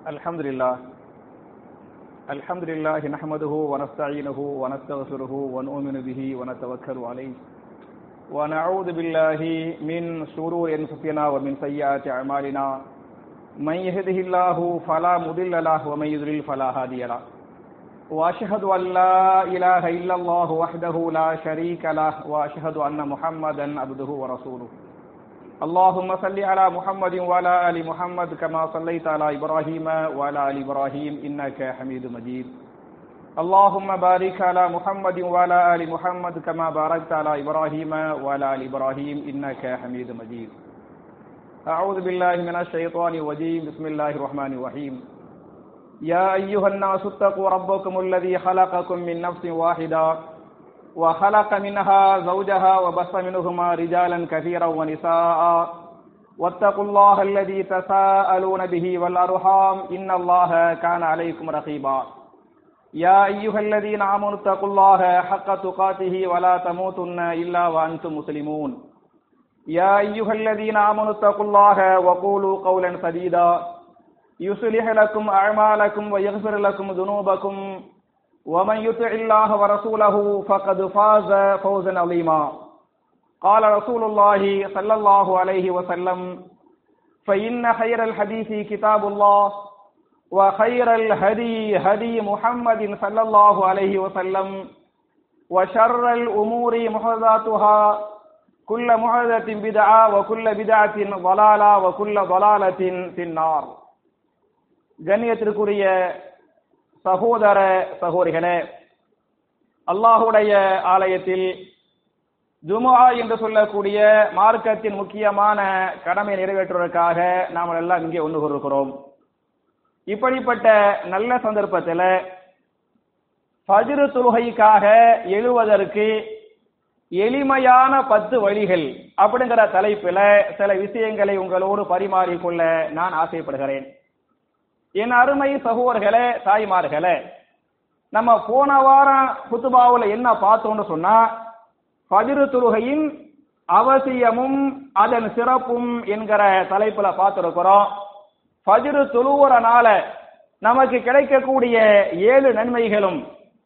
الحمد لله الحمد لله نحمده ونستعينه ونستغفره ونؤمن به ونتوكل عليه ونعوذ بالله من شرور انفسنا ومن سيئات اعمالنا من يهده الله فلا مضل له ومن يضلل فلا هادي له واشهد ان لا اله الا الله وحده لا شريك له واشهد ان محمدا عبده ورسوله اللهم صل على محمد وعلى ال محمد كما صليت على ابراهيم وعلى ال ابراهيم انك حميد مجيد اللهم بارك على محمد وعلى ال محمد كما باركت على ابراهيم وعلى ال ابراهيم انك حميد مجيد اعوذ بالله من الشيطان الرجيم بسم الله الرحمن الرحيم يا ايها الناس اتقوا ربكم الذي خلقكم من نفس واحده وخلق منها زوجها وبث منهما رجالا كثيرا ونساء واتقوا الله الذي تساءلون به والأرحام إن الله كان عليكم رقيبا يا أيها الذين آمنوا اتقوا الله حق تقاته ولا تموتن إلا وأنتم مسلمون يا أيها الذين آمنوا اتقوا الله وقولوا قولا سديدا يصلح لكم أعمالكم ويغفر لكم ذنوبكم ومن يطع الله ورسوله فقد فاز فوزا عظيما قال رسول الله صلى الله عليه وسلم فإن خير الحديث كتاب الله وخير الهدي هدي محمد صلى الله عليه وسلم وشر الأمور محدثاتها كل محدثة بدعة وكل بدعة ضلالة وكل ضلالة في النار கண்ணியத்திற்குரிய சகோதர சகோதரிகளே அல்லாஹுடைய ஆலயத்தில் ஜுமுஆ என்று சொல்லக்கூடிய மார்க்கத்தின் முக்கியமான கடமை நிறைவேற்றுவதற்காக நாம் எல்லாம் இங்கே ஒன்று கூறுகிறோம் இப்படிப்பட்ட நல்ல சந்தர்ப்பத்தில் ஃபஜ்ரு தொழுகைக்காக எழுவதற்கு எளிமையான பத்து வழிகள் அப்படிங்கிற தலைப்பில் சில விஷயங்களை உங்களோடு பரிமாறிக்கொள்ள நான் ஆசைப்படுகிறேன் என் அருமை சகோதரர்களே தாய்மார்களே நம்ம போன வாரம் குத்துபாவில் என்ன பார்த்தோம்னு சொன்னா பதிரு தொழுகையின் அவசியமும் அதன் சிறப்பும் என்கிற தலைப்புல பார்த்திருக்கிறோம் பதிரு தொழுவுறனால நமக்கு கிடைக்கக்கூடிய ஏழு நன்மைகளும்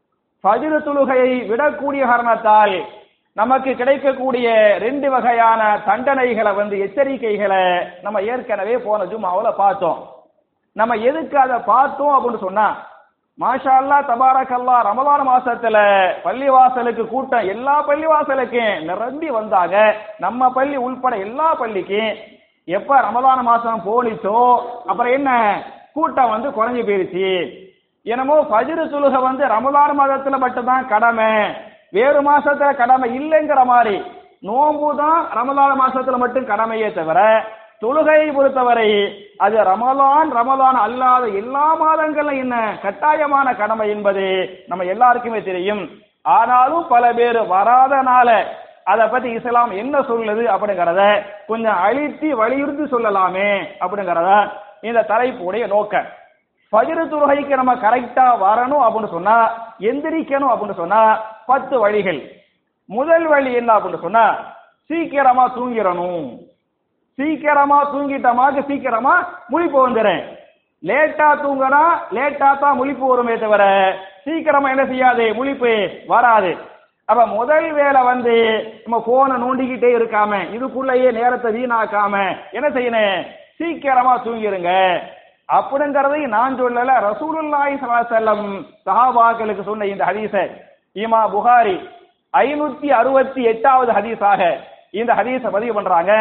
பதிரு தொழுகையை விடக்கூடிய காரணத்தால் நமக்கு கிடைக்கக்கூடிய ரெண்டு வகையான தண்டனைகளை வந்து எச்சரிக்கைகளை நம்ம ஏற்கனவே போன ஜும்மாவில் பார்த்தோம் நம்ம எதுக்கு அதை பார்த்தோம் அப்படின்னு சொன்னா மாஷா அல்லா தபாரக்கல்லா ரமலான மாசத்துல பள்ளிவாசலுக்கு கூட்டம் எல்லா பள்ளிவாசலுக்கும் நிரம்பி வந்தாங்க நம்ம பள்ளி உள்பட எல்லா பள்ளிக்கும் எப்ப ரமலான மாசம் போனிச்சோ அப்புறம் என்ன கூட்டம் வந்து குறைஞ்சு போயிருச்சு என்னமோ ஃபஜ்ரு சுலுக வந்து ரமலான மாதத்துல மட்டும்தான் கடமை வேறு மாசத்துல கடமை இல்லைங்கிற மாதிரி நோம்பு தான் ரமலான மாசத்துல மட்டும் கடமையே தவிர தொழுகையை பொறுத்தவரை அது ரமலான் ரமலான் அல்லாத எல்லா மாதங்களும் என்ன கட்டாயமான கடமை என்பது நம்ம எல்லாருக்குமே தெரியும் ஆனாலும் பல பேர் வராதனால அதை பத்தி இஸ்லாம் என்ன சொல்லுது அப்படிங்கறத கொஞ்சம் அழித்து வலியுறுத்தி சொல்லலாமே அப்படிங்கறத இந்த தலைப்புடைய நோக்கம் பகிர் தொழுகைக்கு நம்ம கரெக்டா வரணும் அப்படின்னு சொன்னா எந்திரிக்கணும் அப்படின்னு சொன்னா பத்து வழிகள் முதல் வழி என்ன அப்படின்னு சொன்னா சீக்கிரமா தூங்கிடணும் சீக்கிரமா தூங்கிட்டமாக்கு சீக்கிரமா முழிப்பு வந்துடுறேன் லேட்டா தூங்கினா லேட்டா தான் முழிப்பு வருமே தவிர சீக்கிரமா என்ன செய்யாது முழிப்பு வராது அப்ப முதல் வேலை வந்து நம்ம போனை நோண்டிக்கிட்டே இருக்காம இதுக்குள்ளேயே நேரத்தை வீணாக்காம என்ன செய்யணும் சீக்கிரமா தூங்கிருங்க அப்படிங்கறதை நான் சொல்லல ரசூலுல்லாஹி செல்லம் சஹாபாக்களுக்கு சொன்ன இந்த ஹதீஸ இமா புகாரி ஐநூத்தி அறுபத்தி எட்டாவது ஹதீஸாக இந்த ஹதீஸ பதிவு பண்றாங்க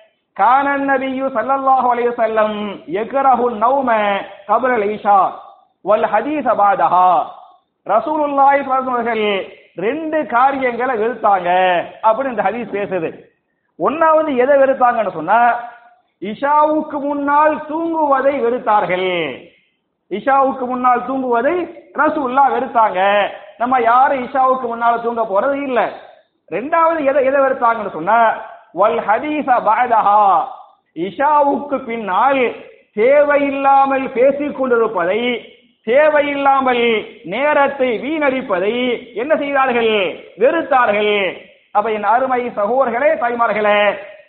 கான நபியு சல்லல்லாஹு அலைஹி வஸல்லம் யக்ரஹு நௌம கப்ர ஈஷா வல் ஹதீஸ பாதஹா ரசூலுல்லாஹி ஸல்லல்லாஹு ரெண்டு காரியங்களை வெறுத்தாங்க அப்படின்னு இந்த ஹதீஸ் பேசுது ஒன்னாவது எதை வெறுத்தாங்கன்னு சொன்னா இஷாவுக்கு முன்னால் தூங்குவதை வெறுத்தார்கள் இஷாவுக்கு முன்னால் தூங்குவதை ரசூல்லா வெறுத்தாங்க நம்ம யாரும் இஷாவுக்கு முன்னால் தூங்க போறது இல்ல ரெண்டாவது எதை எதை வெறுத்தாங்கன்னு சொன்னா வல் ஹதீஸ பாதஹா இஷாவுக்கு பின்னால் தேவையில்லாமல் பேசிக் கொண்டிருப்பதை தேவையில்லாமல் நேரத்தை வீணடிப்பதை என்ன செய்தார்கள் வெறுத்தார்கள் அப்ப என் அருமை சகோதர்களே தாய்மார்களே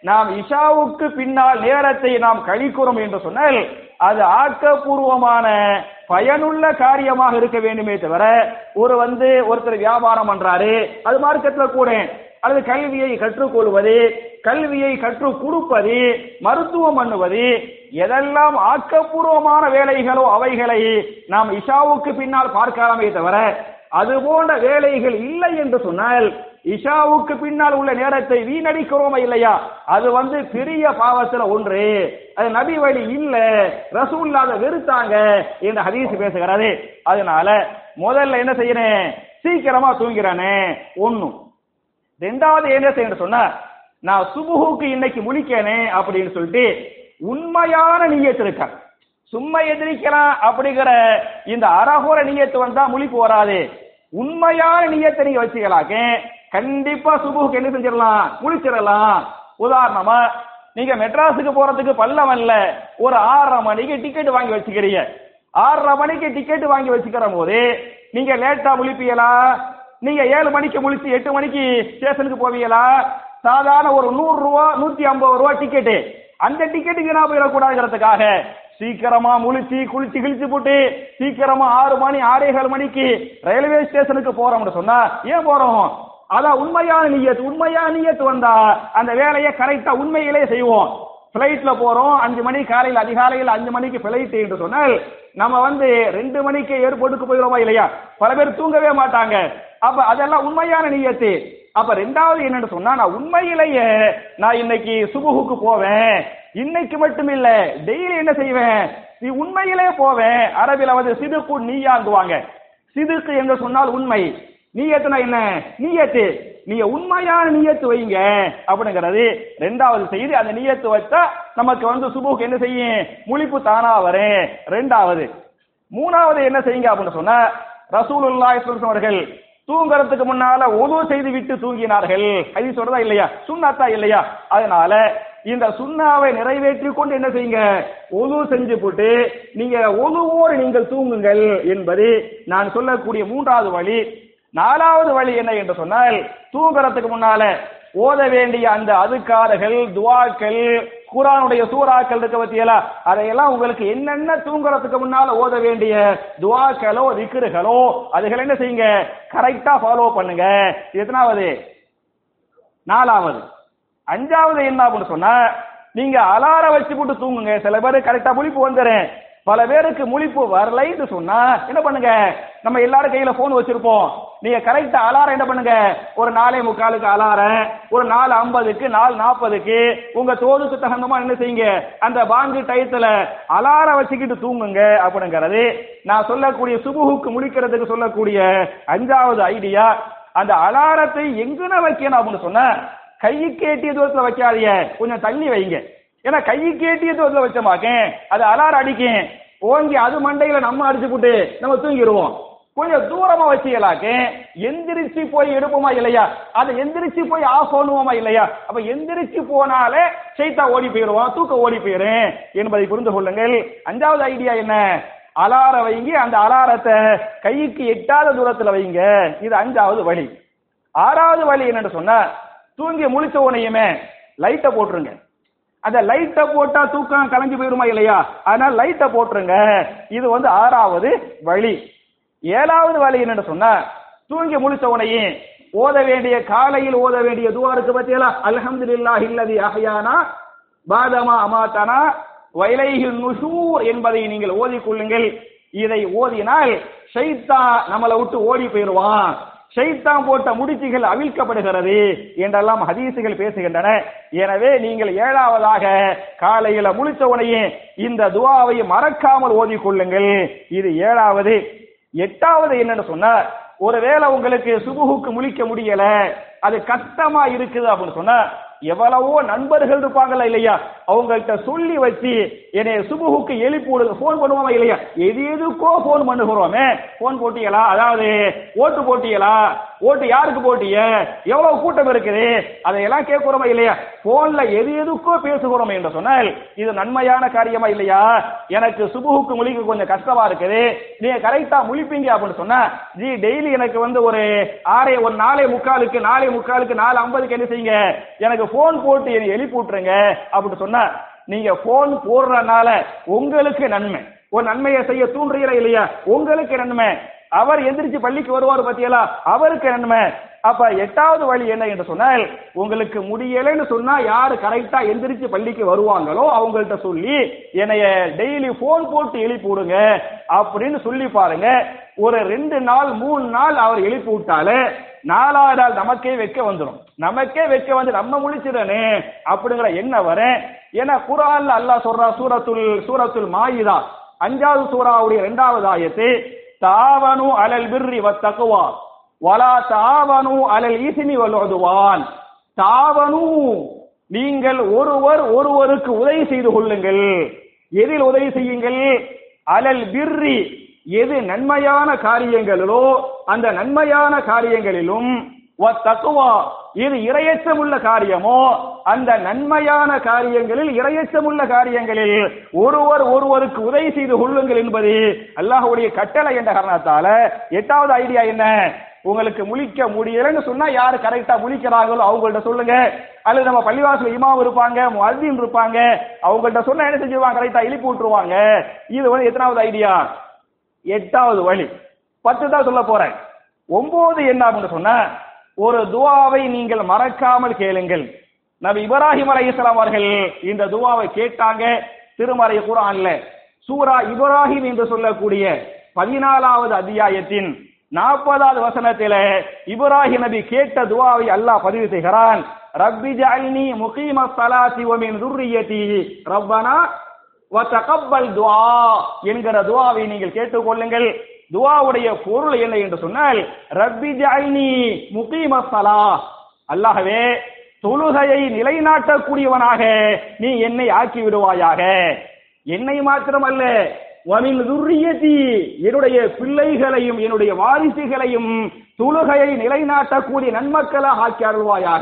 நாம் இஷாவுக்கு பின்னால் நேரத்தை நாம் கழிக்கிறோம் என்று சொன்னால் அது ஆக்கப்பூர்வமான பயனுள்ள காரியமாக இருக்க வேண்டுமே தவிர ஒரு வந்து ஒருத்தர் வியாபாரம் பண்றாரு அது மார்க்கெட்ல கூட அல்லது கல்வியை கற்றுக்கொள்வது கல்வியை கற்றுக் கொடுப்பது மருத்துவம் பண்ணுவது எதெல்லாம் ஆக்கப்பூர்வமான வேலைகளோ அவைகளை நாம் இஷாவுக்கு பின்னால் பார்க்கலாமே தவிர அது போன்ற வேலைகள் இல்லை என்று சொன்னால் இஷாவுக்கு பின்னால் உள்ள நேரத்தை வீணடிக்கிறோமா இல்லையா அது வந்து பெரிய பாவத்துல ஒன்று அது நபி வழி இல்ல ரசூல்லாத வெறுத்தாங்க என்று ஹதீஸ் பேசுகிறாரு அதனால முதல்ல என்ன செய்யறேன் சீக்கிரமா தூங்கிறானே ஒண்ணும் ரெண்டாவது என்ன செய்யணும் சொன்னா நான் சுபுகுக்கு இன்னைக்கு முழிக்கனே அப்படின்னு சொல்லிட்டு உண்மையான நீயத்து இருக்க சும்மா எதிரிக்கலாம் அப்படிங்கிற இந்த அரகோர நீயத்து வந்தா முழிப்பு வராது உண்மையான நீயத்தை நீங்க வச்சுக்கலாக்க கண்டிப்பா சுபுக்கு என்ன செஞ்சிடலாம் முழிச்சிடலாம் உதாரணமா நீங்க மெட்ராஸுக்கு போறதுக்கு பல்லம் அல்ல ஒரு ஆறரை மணிக்கு டிக்கெட் வாங்கி வச்சுக்கிறீங்க ஆறரை மணிக்கு டிக்கெட் வாங்கி வச்சுக்கிற போது நீங்க லேட்டா முழிப்பீங்களா நீங்க ஏழு மணிக்கு முழிச்சு எட்டு மணிக்கு ஸ்டேஷனுக்கு போவீங்களா சாதாரண ஒரு நூறு ரூபா நூத்தி ஐம்பது ரூபா டிக்கெட்டு அந்த டிக்கெட்டுக்கு நான் போயிடக்கூடாதுங்கிறதுக்காக சீக்கிரமா முழிச்சு குளிச்சு கிழிச்சு போட்டு சீக்கிரமா ஆறு மணி ஆறேகால் மணிக்கு ரயில்வே ஸ்டேஷனுக்கு போறோம்னு சொன்னா ஏன் போறோம் அதான் உண்மையான நீயத்து உண்மையான நீயத்து வந்தா அந்த வேலையை கரெக்டா உண்மையிலே செய்வோம் பிளைட்ல போறோம் அஞ்சு மணி காலையில் அதிகாலையில் அஞ்சு மணிக்கு பிளைட் என்று சொன்னால் நம்ம வந்து ரெண்டு மணிக்கு ஏர்போர்ட்டுக்கு போயிடுவோமா இல்லையா பல பேர் தூங்கவே மாட்டாங்க அப்ப அதெல்லாம் உண்மையான நீயத்து அப்ப ரெண்டாவது என்னன்னு சொன்னா நான் உண்மையிலேயே நான் இன்னைக்கு சுபுகுக்கு போவேன் இன்னைக்கு மட்டும் இல்ல டெய்லி என்ன செய்வேன் நீ உண்மையிலே போவேன் அரபில வந்து சிதுக்கு நீயாங்குவாங்க சிதுக்கு என்று சொன்னால் உண்மை நீயத்துனா என்ன நீயத்து நீங்க உண்மையான நீயத்து வைங்க அப்படிங்கிறது ரெண்டாவது செய்தி அந்த நீயத்து வச்சா நமக்கு வந்து சுபுக்கு என்ன செய்யும் முழிப்பு தானா வரும் ரெண்டாவது மூணாவது என்ன செய்யுங்க அப்படின்னு சொன்னா ரசூலுல்லாஹி ஸல்லல்லாஹு அவர்கள் தூங்குறதுக்கு முன்னால ஒது செய்து விட்டு தூங்கினார்கள் அது சொல்றதா இல்லையா சுண்ணாத்தா இல்லையா அதனால இந்த சுண்ணாவை நிறைவேற்றி கொண்டு என்ன செய்யுங்க ஒது செஞ்சு போட்டு நீங்க ஒதுவோடு நீங்கள் தூங்குங்கள் என்பது நான் சொல்லக்கூடிய மூன்றாவது வழி நாலாவது வழி என்ன என்று சொன்னால் தூங்குறதுக்கு முன்னால ஓத வேண்டிய அந்த அதுக்காரர்கள் துவாக்கள் குரானுடைய சூறாக்கள் இருக்க பத்தியலா அதையெல்லாம் உங்களுக்கு என்னென்ன தூங்குறதுக்கு முன்னால ஓத வேண்டிய துவாக்களோ விக்கிருகளோ அதுகளை என்ன செய்யுங்க கரெக்டா ஃபாலோ பண்ணுங்க எத்தனாவது நாலாவது அஞ்சாவது என்ன அப்படின்னு சொன்னா நீங்க அலார வச்சு போட்டு தூங்குங்க சில பேர் கரெக்டா முழிப்பு வந்துடுறேன் பல பேருக்கு முழிப்பு வரலைன்னு சொன்னா என்ன பண்ணுங்க நம்ம எல்லாரும் கையில போன் வச்சிருப்போம் நீங்க கரெக்டா அலாரம் என்ன பண்ணுங்க ஒரு நாலே முக்காலுக்கு அலாரம் ஒரு நாலு ஐம்பதுக்கு நாலு நாற்பதுக்கு உங்க தோதுக்கு தகுந்தமா என்ன செய்யுங்க அந்த பாங்கு டயத்துல அலாரம் வச்சுக்கிட்டு தூங்குங்க அப்படிங்கிறது நான் சொல்லக்கூடிய சுபுகுக்கு முழிக்கிறதுக்கு சொல்லக்கூடிய அஞ்சாவது ஐடியா அந்த அலாரத்தை எங்கன வைக்கணும் அப்படின்னு சொன்னா கைக்கு எட்டிய தூரத்துல வைக்காதீங்க கொஞ்சம் தள்ளி வைங்க ஏன்னா கைக்கு எட்டிய தூரத்துல வச்சமாக்க அது அலாரம் அடிக்கும் ஓங்கி அது மண்டையில நம்ம அடிச்சு போட்டு நம்ம தூங்கிடுவோம் கொஞ்சம் தூரமா வச்சுக்கலாக்க எந்திரிச்சு போய் எடுப்போமா இல்லையா அதை எந்திரிச்சு போய் ஆஃப் பண்ணுவோமா இல்லையா அப்ப எந்திரிச்சு போனாலே சைத்தா ஓடி போயிடுவோம் தூக்க ஓடி போயிரும் என்பதை புரிந்து கொள்ளுங்கள் அஞ்சாவது ஐடியா என்ன அலார வைங்க அந்த அலாரத்தை கைக்கு எட்டாத தூரத்துல வைங்க இது அஞ்சாவது வழி ஆறாவது வழி என்னன்னு சொன்னா தூங்கி முழிச்ச உனையுமே லைட்டை போட்டுருங்க அந்த லைட்டை போட்டா தூக்கம் கலைஞ்சு போயிருமா இல்லையா அதனால லைட்டை போட்டுருங்க இது வந்து ஆறாவது வழி ஏழாவது வழி என்னன்னு சொன்னா தூங்கி முழிச்ச உனையும் ஓத வேண்டிய காலையில் ஓத வேண்டிய துவா இருக்கு பத்தியலா அல்ஹம்துலில்லாஹி இல்லதி அஹ்யானா பாதமா அமாத்தனா வைலைஹில் நுஷூர் என்பதை நீங்கள் ஓதிக்கொள்ளுங்கள் இதை ஓதினால் ஷைத்தா நம்மளை விட்டு ஓடி போயிடுவான் ஷைத்தான் போட்ட முடிச்சுகள் அவிழ்க்கப்படுகிறது என்றெல்லாம் ஹதீசுகள் பேசுகின்றன எனவே நீங்கள் ஏழாவதாக காலையில முழிச்சவனையே இந்த துவாவை மறக்காமல் ஓதிக்கொள்ளுங்கள் இது ஏழாவது எட்டாவது என்னன்னு சொன்னா ஒருவேளை உங்களுக்கு சுபுகுக்கு முழிக்க முடியல அது கஷ்டமா இருக்குது அப்படின்னு சொன்னா எவ்வளவோ நண்பர்கள் இருப்பாங்கல்ல இல்லையா அவங்கள்ட்ட சொல்லி வச்சு என்னை சுபுகுக்கு எழுப்பி விடுங்க போன் பண்ணுவோமா இல்லையா எது எதுக்கோ போன் பண்ணுகிறோமே போன் போட்டியலா அதாவது ஓட்டு போட்டியலா ஓட்டு யாருக்கு போட்டிய எவ்வளவு கூட்டம் இருக்குது அதையெல்லாம் கேட்கிறோமா இல்லையா போன்ல எது எதுக்கோ பேசுகிறோம் என்று சொன்னால் இது நன்மையான காரியமா இல்லையா எனக்கு சுபுகுக்கு முழிக்க கொஞ்சம் கஷ்டமா இருக்குது நீங்க கரெக்டா முழிப்பீங்க அப்படின்னு சொன்னா ஜி டெய்லி எனக்கு வந்து ஒரு ஆறே ஒரு நாலே முக்காலுக்கு நாலே முக்காலுக்கு நாலு ஐம்பதுக்கு என்ன செய்யுங்க எனக்கு போன் போட்டு என்னை எழுப்பி விட்டுருங்க அப்படின்னு சொன்னா நீங்க போன் போடுறனால உங்களுக்கு நன்மை ஒரு நன்மையை செய்ய தூண்டுறீங்களா இல்லையா உங்களுக்கு நன்மை அவர் எந்திரிச்சு பள்ளிக்கு வருவார் பத்தியலா அவருக்கு நன்மை அப்ப எட்டாவது வழி என்ன என்று சொன்னால் உங்களுக்கு முடியலைன்னு சொன்னா யாரு கரெக்டா எந்திரிச்சு பள்ளிக்கு வருவாங்களோ அவங்கள்ட்ட சொல்லி என்னைய டெய்லி போன் போட்டு எழுப்பி விடுங்க அப்படின்னு சொல்லி பாருங்க ஒரு ரெண்டு நாள் மூணு நாள் அவர் எழுப்பி விட்டாலே நாலாவது நாள் நமக்கே வைக்க வந்துடும் நமக்கே வைக்க வந்து நம்ம முழிச்சிடனே அப்படிங்கிற என்ன வர ஏன்னா குரான்ல அல்லாஹ் சொல்றா சூரத்துல் சூரத்துல் மாயிதா அஞ்சாவது சூறாவுடைய இரண்டாவது ஆயத்து தாவனு அலல் பிர்ரி வத்தகுவா வலா தாவனு அலல் ஈசினி வல்லுவான் தாவனு நீங்கள் ஒருவர் ஒருவருக்கு உதவி செய்து கொள்ளுங்கள் எதில் உதவி செய்யுங்கள் அலல் பிர்ரி எது நன்மையான காரியங்களிலோ அந்த நன்மையான காரியங்களிலும் தக்குவா இது இரையச்சமுள்ள காரியமோ அந்த நன்மையான காரியங்களில் இரையச்சமுள்ள காரியங்களில் ஒருவர் ஒருவருக்கு உதவி செய்து கொள்ளுங்கள் என்பது அல்லாஹுடைய கட்டளை என்ற காரணத்தால எட்டாவது ஐடியா என்ன உங்களுக்கு முழிக்க முடியலன்னு சொன்னா யாரு கரெக்டா முழிக்கிறாங்களோ அவங்கள்ட்ட சொல்லுங்க அல்லது நம்ம பள்ளிவாசல் இமாம் இருப்பாங்க மதியம் இருப்பாங்க அவங்கள்ட்ட சொன்னா என்ன செஞ்சுருவாங்க கரெக்டா எழுப்பி விட்டுருவாங்க இது வந்து எத்தனாவது ஐடியா எட்டாவது வழி பத்து தான் சொல்ல போறேன் ஒன்பது என்ன அப்படின்னு சொன்னா ஒரு துவாவை நீங்கள் மறக்காமல் கேளுங்கள் நபி இப்ராஹிம் அலை இஸ்லாம் அவர்கள் இந்த துவாவை கேட்டாங்க திருமறை குரான்ல சூரா இப்ராஹிம் என்று சொல்லக்கூடிய பதினாலாவது அத்தியாயத்தின் நாற்பதாவது வசனத்தில இப்ராஹிம் நபி கேட்ட துவாவை அல்லாஹ் பதிவு செய்கிறான் ரப்பி ஜஅல்னி முகீம ஸலாத்தி வ மின் ذُرِّيَّتِي ரப்பனா வ தகப்பல் துஆ என்கிற துவாவை நீங்கள் கேட்டுக்கொள்ளுங்கள் துவாவுடைய பொருள் என்ன என்று சொன்னால் ரப்பி ஜஅல்னி முகீம ஸலா அல்லாஹ்வே தொழுகையை நிலைநாட்டக்கூடியவனாக நீ என்னை ஆக்கி விடுவாயாக என்னை மாத்திரமல்ல வமின் துர்ரியதி என்னுடைய பிள்ளைகளையும் என்னுடைய வாரிசுகளையும் தொழுகையை நிலைநாட்டக்கூடிய நன்மக்களாக ஆக்கி அருள்வாயாக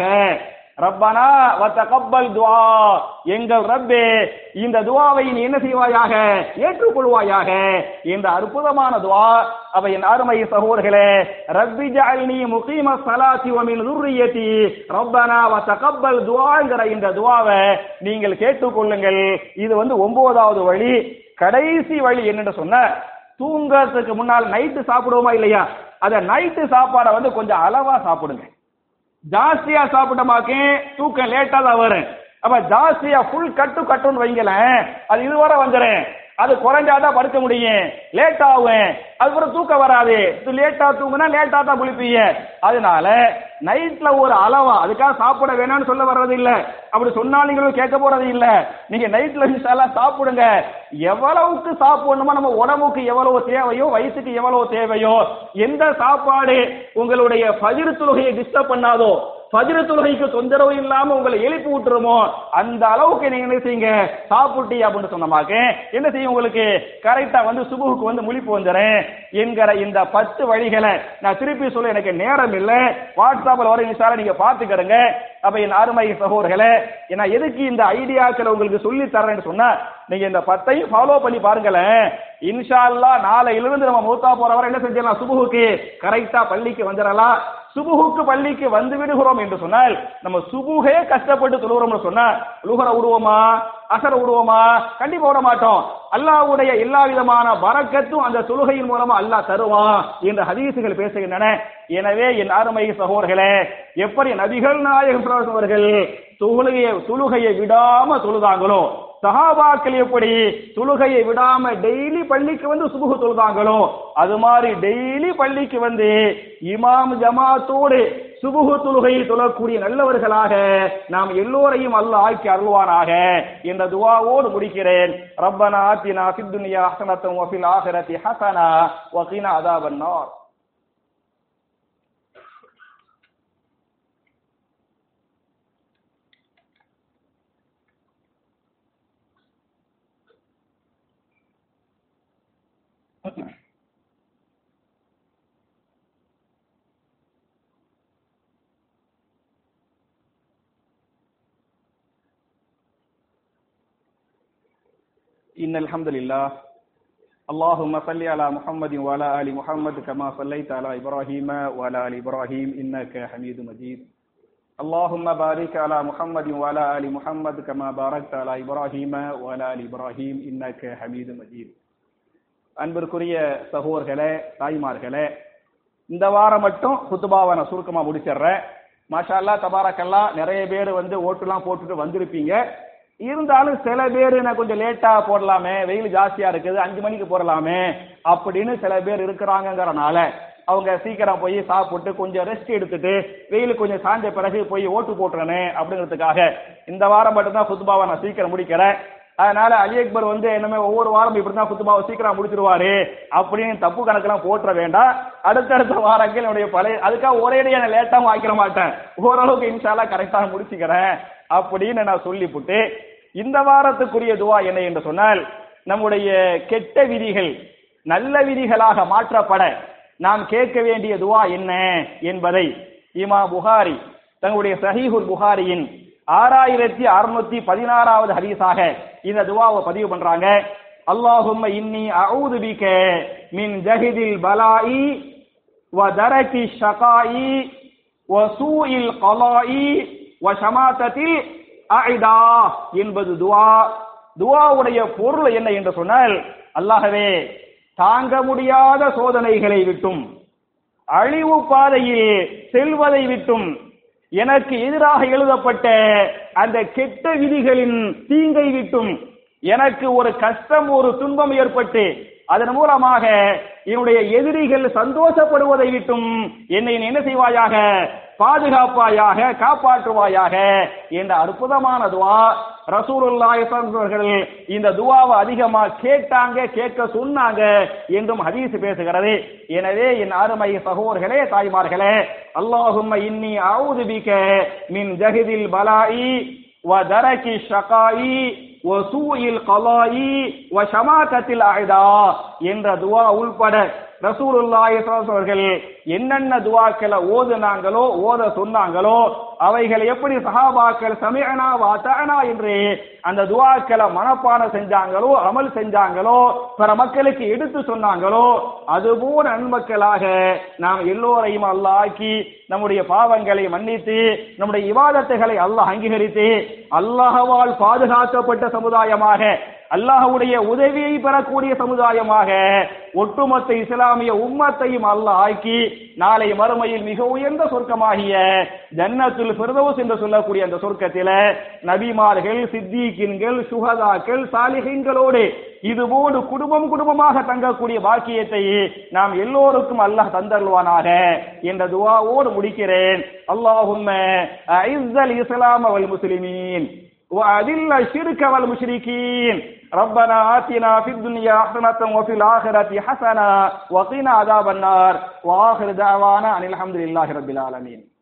ரப்பனா வத்தகப்பல் துவா எங்கள் ரப்பே இந்த துவாவை நீ என்ன செய்வாயாக ஏற்றுக்கொள்வாயாக இந்த அற்புதமான துவா அவை என் அருமை சகோதரர்களே ரப்பி ஜஅல்னி முகீம ஸலாத்தி வ மின் ذُرِّيَّتِي ரப்பனா வத்தகப்பல் துஆங்கிற இந்த துவாவை நீங்கள் கேட்டுக்கொள்ளுங்கள் இது வந்து ஒன்பதாவது வழி கடைசி வழி என்னன்னு சொன்ன தூங்கறதுக்கு முன்னால் நைட்டு சாப்பிடுவோமா இல்லையா அத நைட்டு சாப்பாடை வந்து கொஞ்சம் அளவா சாப்பிடுங்க ஜாஸ்தியா சாப்பிட்டமாக்கே தூக்கம் லேட்டா தான் வரும் அப்ப ஜாஸ்தியா ஃபுல் கட்டு கட்டுன்னு வைங்களேன் அது இதுவரை வந்துடும் அது குறைஞ்சாதான் படுக்க முடியும் லேட் ஆகும் அதுக்கப்புறம் தூக்கம் வராது லேட்டா தூங்குனா லேட்டா தான் குளிப்பீங்க அதனால நைட்ல ஒரு அளவா அதுக்காக சாப்பிட வேணாம்னு சொல்ல வர்றது இல்ல அப்படி சொன்னாலும் கேட்க போறது இல்ல நீங்க நைட்ல இன்ஷால்லா சாப்பிடுங்க எவ்வளவுக்கு சாப்பிடணுமோ நம்ம உடம்புக்கு எவ்வளவு தேவையோ வயசுக்கு எவ்வளவு தேவையோ எந்த சாப்பாடு உங்களுடைய பகிர் தொழுகையை டிஸ்டர்ப் பண்ணாதோ பஜ்ர தொழுகைக்கு தொந்தரவு இல்லாம உங்களை எழுப்பி விட்டுருமோ அந்த அளவுக்கு நீங்க என்ன செய்யுங்க சாப்பிட்டி அப்படின்னு சொன்னமாக்க என்ன செய்யும் உங்களுக்கு கரெக்டா வந்து சுபுக்கு வந்து முழிப்பு வந்துடுறேன் என்கிற இந்த பத்து வழிகளை நான் திருப்பி சொல்ல எனக்கு நேரம் இல்லை வாட்ஸ்அப்ல வர நிமிஷம் நீங்க பாத்துக்கிறங்க அப்ப என் அருமை சகோதரர்களே நான் எதுக்கு இந்த ஐடியாக்களை உங்களுக்கு சொல்லி தரேன்னு சொன்னா நீங்க இந்த பத்தையும் ஃபாலோ பண்ணி பாருங்களேன் இன்ஷா அல்லா நாளையிலிருந்து நம்ம மூத்தா போறவரை என்ன செஞ்சிடலாம் சுபுகுக்கு கரெக்டா பள்ளிக்கு வந்துடலாம் சுபுகுக்கு பள்ளிக்கு வந்து விடுகிறோம் என்று சொன்னால் நம்ம சுபுகே கஷ்டப்பட்டு தொழுகிறோம்னு சொன்னா லுகர விடுவோமா அசர விடுவோமா கண்டிப்பா விட மாட்டோம் அல்லாஹ்வுடைய எல்லா விதமான பரக்கத்தும் அந்த தொழுகையின் மூலமா அல்லாஹ் தருவான் என்ற ஹதீசுகள் பேசுகின்றன எனவே என் அருமை சகோதரர்களே எப்படி நபிகள் நாயகம் அவர்கள் தொழுகையை தொழுகையை விடாம தொழுதாங்களோ சஹாபாக்கள் எப்படி தொழுகையை விடாம டெய்லி பள்ளிக்கு வந்து சுபுகு தொழுதாங்களோ அது மாதிரி டெய்லி பள்ளிக்கு வந்து இமாம் ஜமாத்தோடு சுபுகு தொழுகையை தொழக்கூடிய நல்லவர்களாக நாம் எல்லோரையும் அல்ல ஆக்கி அருள்வானாக என்ற துவாவோடு முடிக்கிறேன் ரப்பனா ஆத்தினா ஃபித்துன்யா ஹசனத்தும் வஃபில் ஆஹிரத்தி ஹசனா வகீனா அதாபன் நார் إن الحمد لله اللهم صل على محمد وعلى آل محمد كما صليت على إبراهيم وعلى آل إبراهيم إنك حميد مجيد اللهم بارك على محمد وعلى آل محمد كما باركت على إبراهيم وعلى آل إبراهيم إنك حميد مجيد அன்பிற்குரிய சகோதர்களே தாய்மார்களே இந்த வாரம் மட்டும் குத்துபாவை நான் சுருக்கமா முடிச்சிடுறேன் மாஷா அல்லா தபாரக்கல்லா நிறைய பேர் வந்து ஓட்டுலாம் போட்டுட்டு வந்திருப்பீங்க இருந்தாலும் சில பேர் நான் கொஞ்சம் லேட்டா போடலாமே வெயில் ஜாஸ்தியா இருக்குது அஞ்சு மணிக்கு போடலாமே அப்படின்னு சில பேர் இருக்கிறாங்கங்கறனால அவங்க சீக்கிரம் போய் சாப்பிட்டு கொஞ்சம் ரெஸ்ட் எடுத்துட்டு வெயில் கொஞ்சம் சாய்ந்த பிறகு போய் ஓட்டு போட்டுறனே அப்படிங்கிறதுக்காக இந்த வாரம் மட்டும்தான் குத்துபாவை நான் சீக்கிரம் முடிக்கிறேன் அதனால அலி அக்பர் வந்து என்னமே ஒவ்வொரு வாரம் இப்படிதான் குத்துபாவை சீக்கிரம் முடிச்சிருவாரு அப்படின்னு தப்பு கணக்கெல்லாம் போட்டுற வேண்டாம் அடுத்தடுத்த வாரங்கள் என்னுடைய பழைய அதுக்காக ஒரேடியா நான் லேட்டாவும் ஆக்கிட மாட்டேன் ஓரளவுக்கு இன்ஷால்லா கரெக்டாக முடிச்சுக்கிறேன் அப்படின்னு நான் சொல்லிவிட்டு இந்த வாரத்துக்குரிய துவா என்ன என்று சொன்னால் நம்முடைய கெட்ட விதிகள் நல்ல விதிகளாக மாற்றப்பட நாம் கேட்க வேண்டிய துவா என்ன என்பதை இமா புகாரி தங்களுடைய சஹீஹுல் புகாரியின் ஆறாயிரத்தி அறுநூத்தி பதினாறாவது ஹதீஸாக இந்த துவாவை பதிவு பண்றாங்க அல்லாஹும்ம இன்னி அவுது பிக மின் ஜஹிதில் பலாயி வ தரகி ஷகாயி வ சூஇல் கலாயி வ ஷமாத்தத்தில் அஇதா என்பது துவா துவாவுடைய பொருள் என்ன என்று சொன்னால் அல்லாஹவே தாங்க முடியாத சோதனைகளை விட்டும் அழிவு பாதையில் செல்வதை விட்டும் எனக்கு எதிராக எழுதப்பட்ட அந்த கெட்ட விதிகளின் தீங்கை விட்டும் எனக்கு ஒரு கஷ்டம் ஒரு துன்பம் ஏற்பட்டு அதன் மூலமாக என்னுடைய எதிரிகள் சந்தோஷப்படுவதை விட்டும் என்னை நீ என்ன செய்வாயாக பாதுகாப்பாயாக காப்பாற்றுவாயாக என்ற அற்புதமான துவா ரசூலுல்லாஹி அவர்கள் இந்த துவாவை அதிகமா கேட்டாங்க கேட்க சொன்னாங்க என்றும் ஹதீஸ் பேசுகிறது எனவே என் அருமை சகோதரர்களே தாய்மார்களே அல்லாஹும்ம இன்னி அவுது பிக மின் ஜஹிதில் பலாயி வ தரகி ஷகாயி வ சூஇல் கலாயி வ ஷமாத்தத்தில் அஹ்தா என்ற துவா உள்பட ரசூலுல்லாஹி அவர்கள் என்னென்ன துவாக்களை ஓதுனாங்களோ ஓத சொன்னாங்களோ அவைகளை எப்படி சஹாபாக்கள் சமயனா வாத்தனா என்று அந்த துவாக்களை மனப்பாடம் செஞ்சாங்களோ அமல் செஞ்சாங்களோ பிற மக்களுக்கு எடுத்து சொன்னாங்களோ அதுபோல நன்மக்களாக நாம் எல்லோரையும் அல்லாக்கி நம்முடைய பாவங்களை மன்னித்து நம்முடைய இவாதத்துகளை அல்லாஹ் அங்கீகரித்து அல்லாஹவால் பாதுகாக்கப்பட்ட சமுதாயமாக அல்லாஹுடைய உதவியை பெறக்கூடிய சமுதாயமாக ஒட்டுமொத்த இஸ்லாமிய உம்மத்தையும் அல்லாஹ் ஆக்கி நாளை மறுமையில் மிக உயர்ந்த சொர்க்கமாகிய ஜன்னத்துல் ஃபிர்தௌஸ் என்று சொல்லக்கூடிய அந்த சொர்க்கத்தில நபிமார்கள் சித்திகின்கள் சுகதாக்கள் சாலிகின்களோடு இதுபோடு குடும்பம் குடும்பமாக தங்கக்கூடிய பாக்கியத்தை நாம் எல்லோருக்கும் அல்லாஹ் தந்தருவானாக என்ற துவாவோடு முடிக்கிறேன் அல்லாஹும்ம ஐஸல் இஸ்லாம் வல் முஸ்லிமீன் وأذل الشرك والمشركين ربنا آتنا في الدنيا حسنة وفي الآخرة حسنة وقنا عذاب النار وآخر دعوانا أن الحمد لله رب العالمين